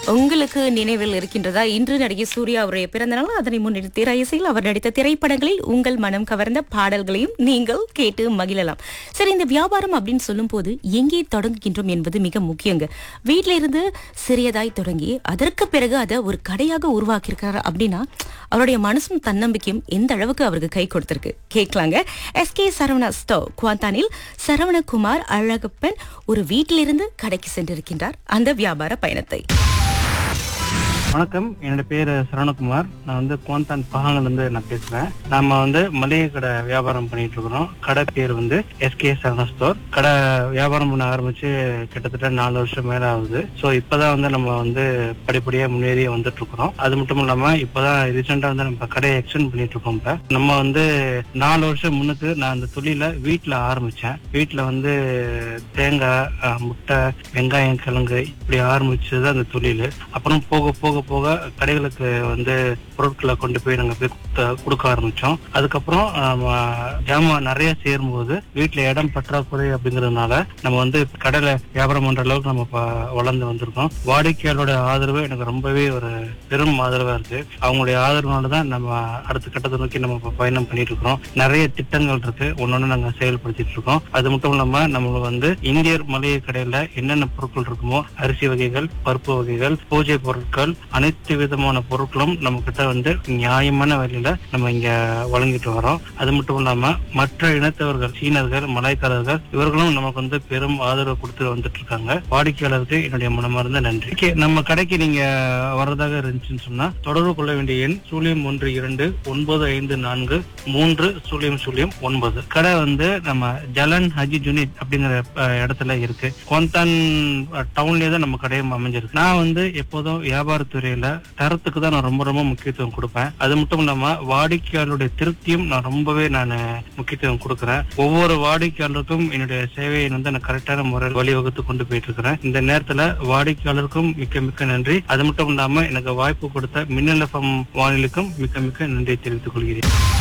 உங்களுக்கு நினைவில் இருக்கின்றதா இன்று நடிகை சூர்யா அவருடைய பிறந்த நாள் அதனை முன்னிட்டு திரையிசையில் அவர் நடித்த திரைப்படங்களில் உங்கள் மனம் கவர்ந்த பாடல்களையும் நீங்கள் கேட்டு மகிழலாம் சரி இந்த வியாபாரம் அப்படின்னு சொல்லும்போது எங்கே தொடங்குகின்றோம் என்பது மிக முக்கியங்க வீட்டில இருந்து சிறியதாய் தொடங்கி அதற்கு பிறகு அதை ஒரு கடையாக உருவாக்கியிருக்காரு அப்படின்னா அவருடைய மனசும் தன்னம்பிக்கையும் எந்த அளவுக்கு அவருக்கு கை கொடுத்திருக்கு கேட்கலாங்க எஸ்கே சரவணா ஸ்டோ குவாந்தானில் சரவணகுமார் அழகப்பன் ஒரு வீட்டிலிருந்து கடைக்கு சென்றிருக்கின்றார் அந்த வியாபார பயணத்தை வணக்கம் என்னோட பேரு சரவணகுமார் நான் வந்து குவாந்தான் பகாங்கல இருந்து நான் பேசுறேன் நாம வந்து மளிகை கடை வியாபாரம் பண்ணிட்டு இருக்கிறோம் கடை பேர் வந்து எஸ்கே சரண ஸ்டோர் கடை வியாபாரம் பண்ண ஆரம்பிச்சு கிட்டத்தட்ட நாலு வருஷம் மேல ஆகுது சோ இப்பதான் வந்து நம்ம வந்து படிப்படியா முன்னேறி வந்துட்டு இருக்கிறோம் அது மட்டும் இல்லாம இப்பதான் ரீசெண்டா வந்து நம்ம கடையை எக்ஸ்டெண்ட் பண்ணிட்டு இருக்கோம் இப்ப நம்ம வந்து நாலு வருஷம் முன்னுக்கு நான் அந்த தொழில வீட்டுல ஆரம்பிச்சேன் வீட்டுல வந்து தேங்காய் அஹ், முட்டை வெங்காயம் கிழங்கு இப்படி ஆரம்பிச்சது அந்த தொழில் அப்புறம் போக போக போக கடைகளுக்கு வந்து பொருட்களை கொண்டு போய் நாங்க போய் கொடுத்த- கொடுக்க ஆரம்பிச்சோம் அதுக்கப்புறம் ஆமா, ஜாமான் நிறைய சேரும்போது வீட்டுல இடம் பற்றாக்குறை அப்படிங்கறதுனால நம்ம வந்து கடையில வியாபாரம் பண்ற அளவுக்கு நம்ம இப்ப வளர்ந்து வந்திருக்கோம் வாடிக்கையாளரோட ஆதரவு எனக்கு ரொம்பவே ஒரு பெரும் ஆதரவா இருக்கு அவங்களுடைய ஆதரவுனால தான் நம்ம அடுத்த கட்டத்தை நோக்கி நம்ம இப்ப பயணம் பண்ணிட்டு இருக்கிறோம் நிறைய திட்டங்கள் இருக்கு ஒன்னொன்னு நாங்க செயல்படுத்திட்டு இருக்கோம் அது மட்டும் இல்லாம நம்ம வந்து இந்தியர் மளிகை கடையில என்னென்ன பொருட்கள் இருக்குமோ அரிசி வகைகள் பருப்பு வகைகள் பூஜை பொருட்கள் அனைத்து விதமான பொருட்களும் நம்ம கிட்ட வந்து நியாயமான விலையில நம்ம இங்க வழங்கிட்டு வரோம் அது மட்டும் இல்லாம மற்ற இனத்தவர்கள் சீனர்கள் மலாய்க்காரர்கள் இவர்களும் நமக்கு வந்து பெரும் ஆதரவு கொடுத்து வந்துட்டு இருக்காங்க வாடிக்கையாளருக்கு என்னுடைய மனமார்ந்த நன்றி Okay, நம்ம கடைக்கு நீங்க வர்றதாக இருந்துச்சுன்னு சொன்னா தொடர்பு கொள்ள வேண்டிய எண் சூழியம் ஒன்று இரண்டு ஒன்பது ஐந்து நான்கு மூன்று சூழியம் சூழியம் ஒன்பது கடை வந்து நம்ம ஜலன் ஹஜி ஜுனிட் அப்படிங்கிற அஹ், இடத்துல இருக்கு குவாந்தான் டவுன்லயே தான் நம்ம கடையும் அமைஞ்சிருக்கு நான் வந்து எப்போதும் வியாபாரத்துறையில தரத்துக்கு தான் நான் ரொம்ப ரொம்ப முக்கியத்துவம் கொடுப்பேன் அது மட்டும் இல்லாம வாடிக்கையாளருடைய திருப்தியும் நான் ரொம்பவே நான் முக்கியத்துவம் கொடுக்குறேன் ஒவ்வொரு வாடிக்கையாளருக்கும் என்னுடைய சேவையை வந்து நான் கரெக்டான முறையில் வழிவகுத்து கொண்டு போயிட்டு இருக்கிறேன் இந்த நேரத்துல வாடிக்கையாளருக்கும் மிக்க மிக்க நன்றி அது மட்டும் இல்லாம எனக்கு வாய்ப்பு கொடுத்த மின்னல் எஃப்எம் வானிலுக்கும் மிக்க மிக்க நன்றி தெரிவித்துக் கொள்கிறேன்